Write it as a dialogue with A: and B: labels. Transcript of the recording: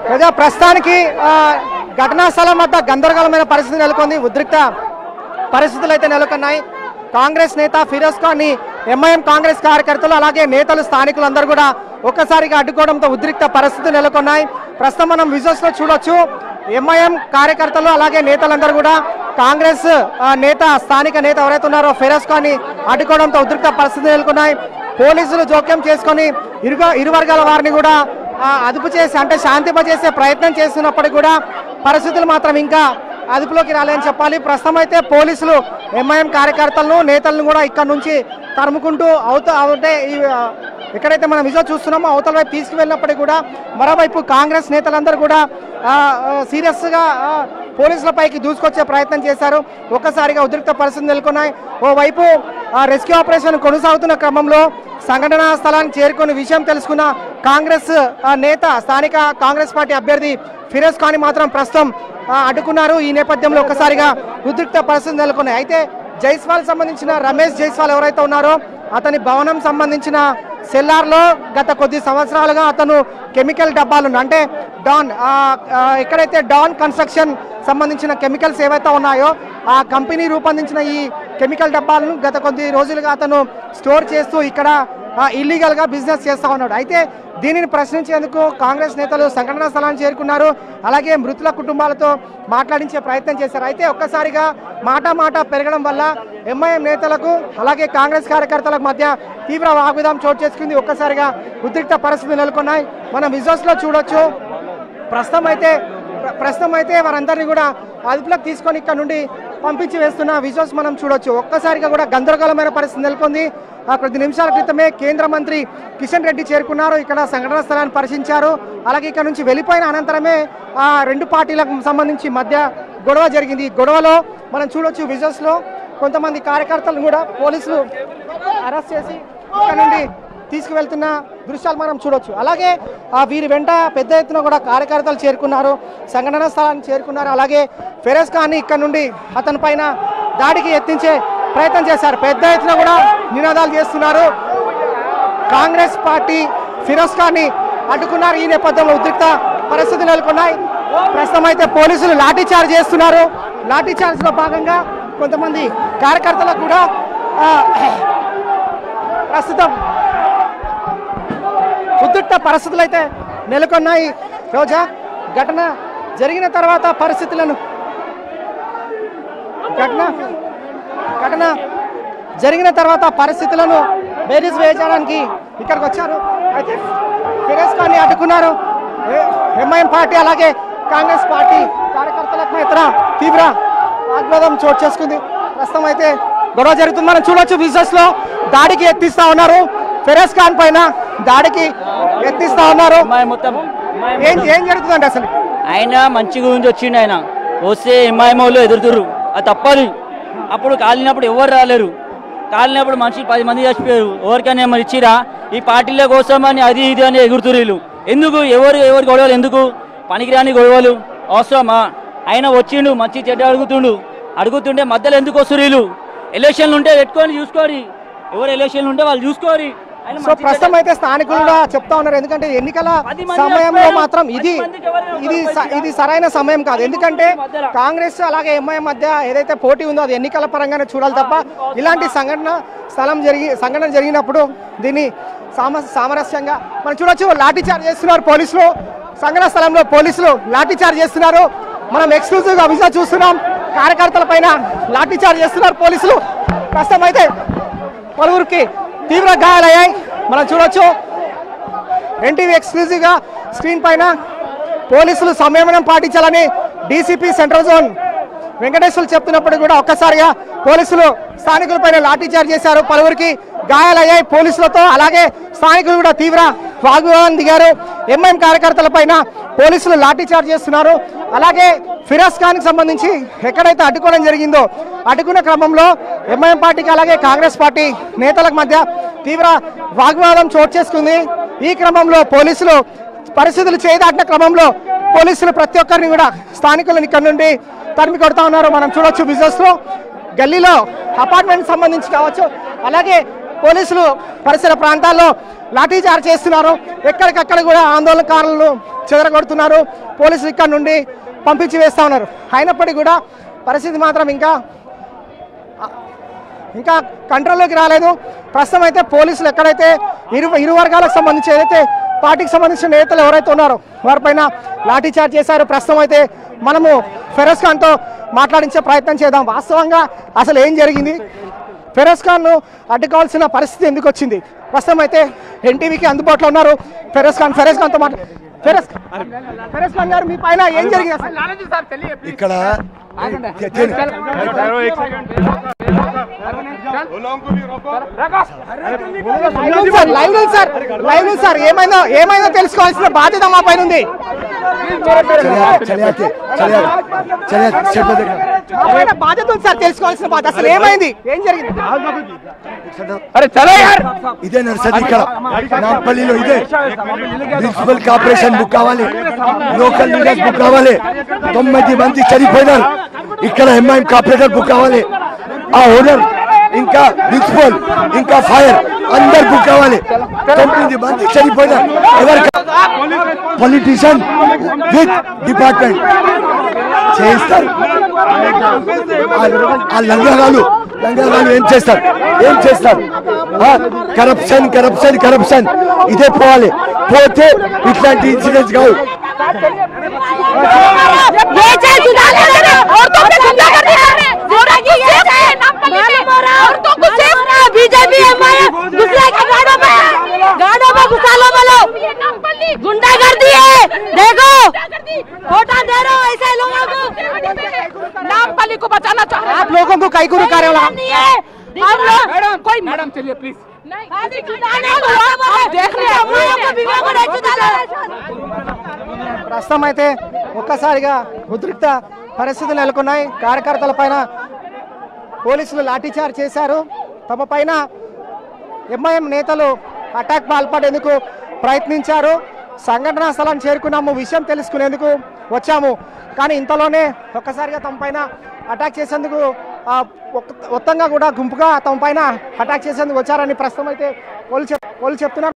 A: ప్రజా ప్రస్తుతానికి ఆ, ఘటనా స్థలం వద్ద గందరగోళమైన పరిస్థితి నెలకొంది ఉద్రిక్త పరిస్థితులు అయితే నెలకొన్నాయి కాంగ్రెస్ నేత ఫిరోజ్ ఖాన్ ని ఎంఐఎం కాంగ్రెస్ కార్యకర్తలు అలాగే నేతలు స్థానికులందరూ కూడా ఒక్కసారిగా అడ్డుకోవడంతో ఉద్రిక్త పరిస్థితులు నెలకొన్నాయి ప్రస్తుతం మనం విజువల్స్ లో చూడొచ్చు ఎంఐఎం కార్యకర్తలు అలాగే నేతలందరూ కూడా కాంగ్రెస్ ఆ, నేత స్థానిక నేత ఎవరైతే ఉన్నారో ఫిరోజ్ ఖాన్ ని అడ్డుకోవడంతో ఉద్రిక్త పరిస్థితులు నెలకొన్నాయి పోలీసులు జోక్యం చేసుకొని ఇరు ఇరు వర్గాల వారిని కూడా ఆ, అదుపు చేసి అంటే శాంతింపజేసే ప్రయత్నం చేస్తున్నప్పటికీ కూడా పరిస్థితులు మాత్రం ఇంకా అదుపులోకి రాలేని చెప్పాలి ప్రస్తుతం అయితే పోలీసులు ఎంఐఎం కార్యకర్తలను నేతలను కూడా ఇక్కడ నుంచి తరుముకుంటూ అవుతా అంటే ఈ ఆ, ఎక్కడైతే మనం విజువల్ చూస్తున్నామో అవతల వైపు తీసుకువెళ్ళినప్పటికీ కూడా మరోవైపు కాంగ్రెస్ నేతలందరూ కూడా ఆ, ఆ, సీరియస్గా ఆ, పోలీసులపైకి దూసుకొచ్చే ప్రయత్నం చేశారు ఒక్కసారిగా ఉద్రిక్త పరిస్థితులు నెలకొన్నాయి ఓవైపు ఆ, రెస్క్యూ ఆపరేషన్ కొనసాగుతున్న క్రమంలో సంఘటనా స్థలానికి చేరుకుని విషయం తెలుసుకున్న కాంగ్రెస్ ఆ, నేత స్థానిక కాంగ్రెస్ పార్టీ అభ్యర్థి ఫిరోజ్ ఖాన్ మాత్రం ప్రస్తుతం ఆ, అడ్డుకున్నారు ఈ నేపథ్యంలో ఒక్కసారిగా ఉద్రిక్త పరిస్థితులు నెలకొన్నాయి అయితే జైస్వాల్ సంబంధించిన రమేష్ జైస్వాల్ ఎవరైతే ఉన్నారో అతని భవనం సంబంధించిన సెల్లార్లో గత కొద్ది సంవత్సరాలుగా అతను కెమికల్ డబ్బాలు అంటే డాన్ ఆ, ఆ, ఎక్కడైతే డాన్ కన్స్ట్రక్షన్ సంబంధించిన కెమికల్స్ ఏవైతే ఉన్నాయో ఆ కంపెనీ రూపొందించిన ఈ కెమికల్ డబ్బాలను గత కొద్ది రోజులుగా అతను స్టోర్ చేస్తూ ఇక్కడ ఇల్లీగల్ గా బిజినెస్ చేస్తా ఉన్నాడు అయితే దీనిని ప్రశ్నించేందుకు కాంగ్రెస్ నేతలు సంఘటనా స్థలాన్ని చేరుకున్నారు అలాగే మృతుల కుటుంబాలతో మాట్లాడించే ప్రయత్నం చేశారు అయితే ఒక్కసారిగా మాట మాట పెరగడం వల్ల ఎంఐఎం నేతలకు అలాగే కాంగ్రెస్ కార్యకర్తలకు మధ్య తీవ్ర వాగ్విదం చోటు చేసుకుంది ఒక్కసారిగా ఉద్రిక్త పరిస్థితులు నెలకొన్నాయి మనం విజువల్స్ లో చూడొచ్చు ప్రస్తుతం అయితే ప్ర- ప్రస్తుతం అయితే వారందరినీ కూడా అదుపులోకి తీసుకొని ఇక్కడ నుండి పంపించి వేస్తున్న విజువల్స్ మనం చూడొచ్చు ఒక్కసారిగా కూడా గందరగోళమైన పరిస్థితి నెలకొంది ఆ కొద్ది నిమిషాల క్రితమే కేంద్ర మంత్రి కిషన్ రెడ్డి చేరుకున్నారు ఇక్కడ సంఘటన స్థలాన్ని పరిశీలించారు అలాగే ఇక్కడ నుంచి వెళ్ళిపోయిన అనంతరమే ఆ రెండు పార్టీలకు సంబంధించి మధ్య గొడవ జరిగింది ఈ గొడవలో మనం చూడొచ్చు విజువల్స్ లో కొంతమంది కార్యకర్తలను కూడా పోలీసులు అరెస్ట్ చేసి ఇక్కడ నుండి తీసుకువెళ్తున్న దృశ్యాలు మనం చూడొచ్చు అలాగే ఆ వీరి వెంట పెద్ద ఎత్తున కూడా కార్యకర్తలు చేరుకున్నారు సంఘటన స్థలాన్ని చేరుకున్నారు అలాగే ఫెరోజ్ ఖాన్ ఇక్కడ నుండి అతని పైన దాడికి యత్నించే ప్రయత్నం చేశారు పెద్ద ఎత్తున కూడా నినాదాలు చేస్తున్నారు కాంగ్రెస్ పార్టీ ఫిరోజ్ ఖాన్ ని అడ్డుకున్నారు ఈ నేపథ్యంలో ఉద్రిక్త పరిస్థితులు నెలకొన్నాయి ప్రస్తుతం అయితే పోలీసులు లాఠీ చార్జ్ చేస్తున్నారు లాఠీ చార్జ్ లో భాగంగా కొంతమంది కార్యకర్తలకు కూడా ఆ, ప్రస్తుతం ఉద్రిక్త పరిస్థితులు అయితే నెలకొన్నాయి రోజా ఘటన జరిగిన తర్వాత పరిస్థితులను ఘటన ఘటన జరిగిన తర్వాత పరిస్థితులను బేరీస్ వేయించడానికి ఇక్కడికి వచ్చారు అయితే ఫిరోజ్ ఖాన్ ని అడ్డుకున్నారు ఎంఐఎం పార్టీ అలాగే కాంగ్రెస్ పార్టీ కార్యకర్తలకు ఇతర తీవ్ర ఆగ్వాదం చోటు చేసుకుంది ప్రస్తుతం అయితే గొడవ జరుగుతుంది మనం చూడొచ్చు బిజినెస్ లో దాడికి ఎత్తిస్తా ఉన్నారు ఫిరోజ్ ఖాన్ పైన దాడికి ఎత్తిస్తా ఉన్నారు
B: అమ్మాయి మొత్తం
A: ఏం ఏం జరుగుతుందండి అసలు
B: ఆయన మంచి గురించి వచ్చిండు ఆయన వస్తే ఎంఐఎంఓలు ఎదురుతుర్రు అది తప్పదు అప్పుడు కాలినప్పుడు ఎవరు రాలేరు కాలినప్పుడు మనిషి పది మంది చచ్చిపోయారు ఎవరికైనా ఏమైనా ఇచ్చిరా ఈ పార్టీల కోసం అని అది ఇది అని ఎగురుతురు వీళ్ళు ఎందుకు ఎవరు ఎవరు గొడవలు ఎందుకు పనికిరాని గొడవలు అవసరమా ఆయన వచ్చిండు మంచి చెడ్డ అడుగుతుండు అడుగుతుంటే మధ్యలో ఎందుకు వస్తారు వీళ్ళు ఎలక్షన్లు ఉంటే పెట్టుకొని చూసుకోరి ఎవరు ఎలక్షన్లు ఉంటే వాళ్ళు చూసుకోరి ఆయన
A: సో
B: మంచి
A: ప్రస్తుతం
B: చెడ్డ-
A: అయితే స్థానికులు కూడా చెప్తా ఉన్నారు ఎందుకంటే ఎన్నికల
B: పది మంది
A: సమయంలో
B: చచ్చిపోయారు.
A: మాత్రం ఇది
B: పది మందికి ఎవరైనా ఒకరు
A: ఇది స-
B: పోయిందా?
A: ఇది సరైన సమయం కాదు ఎందుకంటే
B: మధ్యలో.
A: కాంగ్రెస్ అలాగే ఎంఐఎం మధ్య ఏదైతే పోటీ ఉందో అది ఎన్నికల పరంగానే చూడాలి తప్ప ఇలాంటి సంఘటన స్థలం జరిగి సంఘటన జరిగినప్పుడు దీన్ని సామ సామరస్యంగా మనం చూడొచ్చు లాఠీ చార్జ్ చేస్తున్నారు పోలీసులు సంఘటన స్థలంలో పోలీసులు లాఠీ చార్జ్ చేస్తున్నారు మనం ఎక్స్క్లూజివ్ గా విజా చూస్తున్నాం కార్యకర్తల పైన లాఠీ చార్జ్ చేస్తున్నారు పోలీసులు ప్రస్తుతం అయితే పలువురికి తీవ్ర గాయాలయ్యాయి మనం చూడొచ్చు ఎన్టీవీ ఎక్స్క్లూజివ్ గా స్క్రీన్ పైన పోలీసులు సంయమనం పాటించాలని డీసీపీ సెంట్రల్ జోన్ వెంకటేశ్వర్లు చెప్తున్నప్పుడు కూడా ఒక్కసారిగా పోలీసులు స్థానికులపైన లాఠీ చార్జ్ చేశారు పలువురికి గాయాలయ్యాయి పోలీసులతో అలాగే స్థానికులు కూడా తీవ్ర వాగ్వాదం దిగారు ఎంఐఎం కార్యకర్తల పైన పోలీసులు లాఠీ చార్జ్ చేస్తున్నారు అలాగే ఫిరాజ్ ఖాన్ కి సంబంధించి ఎక్కడైతే అడ్డుకోవడం జరిగిందో అడ్డుకున్న క్రమంలో ఎంఐఎం పార్టీకి అలాగే కాంగ్రెస్ పార్టీ నేతలకు మధ్య తీవ్ర వాగ్వాదం చోటు చేసుకుంది ఈ క్రమంలో పోలీసులు పరిస్థితులు చేయదాటిన క్రమంలో పోలీసులు ప్రతి ఒక్కరిని కూడా స్థానికులను ఇక్కడ నుండి తరిమి కొడతా ఉన్నారు మనం చూడొచ్చు బిజినెస్ లో గల్లీలో అపార్ట్మెంట్ సంబంధించి కావచ్చు అలాగే పోలీసులు పరిసర ప్రాంతాల్లో లాఠీచార్జ్ చేస్తున్నారు ఎక్కడికక్కడ కూడా ఆందోళనకారులను చెదరగొడుతున్నారు పోలీసులు ఇక్కడ నుండి పంపించి వేస్తా ఉన్నారు అయినప్పటికీ కూడా పరిస్థితి మాత్రం ఇంకా ఇంకా కంట్రోల్లోకి రాలేదు ప్రస్తుతం అయితే పోలీసులు ఎక్కడైతే ఇరు ఇరు వర్గాలకు సంబంధించి ఏదైతే పార్టీకి సంబంధించిన నేతలు ఎవరైతే ఉన్నారో వారిపైన లాఠీచార్జ్ చేశారు ప్రస్తుతం అయితే మనము ఫెరోజ్ ఖాన్తో మాట్లాడించే ప్రయత్నం చేద్దాం వాస్తవంగా అసలు ఏం జరిగింది ఫెరోజ్ ఖాన్ను అడ్డుకోవాల్సిన పరిస్థితి ఎందుకు వచ్చింది ప్రస్తుతం అయితే ఎన్టీవీకి అందుబాటులో ఉన్నారు ఫెరోజ్ ఖాన్ ఫెరోజ్ ఖాన్తో మాట్లా ఫెరోజ్ ఫెరోజ్ ఖాన్ గారు మీ పైన ఏం జరిగింది అసలు
C: ఇక్కడ
A: లైవ్ ఉంది సార్ లైవ్ ఉంది సార్ లైవ్ ఉంది సార్ ఏమైందో ఏమైందో తెలుసుకోవాల్సిన బాధ్యత మా పైన ఉంది
C: చలియాకి చలియాకి చలియాకి చెట్ల దగ్గర
A: మా పైన బాధ్యత ఉంది సార్ తెలుసుకోవాల్సిన బాధ్యత అసలు ఏమైంది ఏం జరిగింది
C: ఇదే నర్సరీ ఇక్కడ నాంపల్లిలో ఇదే మున్సిపల్ కార్పొరేషన్ బుక్ కావాలి లోకల్ లీడర్స్ బుక్ కావాలి తొమ్మిది మంది చనిపోయినారు ఇక్కడ ఎంఐఎం కార్పొరేటర్ బుక్ కావాలి ఆ ఓనర్ ఇంకా మున్సిపల్ ఇంకా ఫైర్ అందరు బుక్ కావాలి తొమ్మిది మంది చనిపోయినారు ఎవరు పొలిటీషియన్ విత్ డిపార్ట్మెంట్ చేస్తారు ఆ- ఆ లంగాగాలు లంగాగాలు ఏం చేస్తారు ఏం చేస్తారు కరప్షన్ కరప్షన్ కరప్షన్ ఇదే పోవాలి పోతే ఇట్లాంటి ఇన్సిడెంట్స్ కావు
D: ये चाहे सुधार ले रहे औरतों पे गुंडा कर दिया जोरा की ये चाहे औरतों को सेफ बीजेपी एमआईएम दूसरे के गाड़ों में गाड़ों में घुसा लो बोलो गुंडा कर दिए देखो वोटा दे रहे हो ऐसे लोगों को नामपल्ली को बचाना चाह रहे
A: आप लोगों को कई गुरु कार्य वाला
D: नहीं है हम लोग कोई मैडम चलिए प्लीज देख रहे हैं एमआईएम का विवेक को नहीं सुधारा
A: ప్రస్తుతం అయితే ఒక్కసారిగా ఉద్రిక్త పరిస్థితులు నెలకొన్నాయి కార్యకర్తల పైన పోలీసులు లాఠీచార్జ్ చేశారు తమ పైన ఎంఐఎం నేతలు అటాక్ పాల్పడేందుకు ప్రయత్నించారు సంఘటనా స్థలాన్ని చేరుకున్నాము విషయం తెలుసుకునేందుకు వచ్చాము కానీ ఇంతలోనే ఒక్కసారిగా తమ పైన అటాక్ చేసేందుకు ఆ, ఒక్క- మొత్తంగా కూడా గుంపుగా తమ పైన అటాక్ చేసేందుకు వచ్చారని ప్రస్తుతం అయితే పోలీసు చెప్- పోలీసు చెప్తున్నారు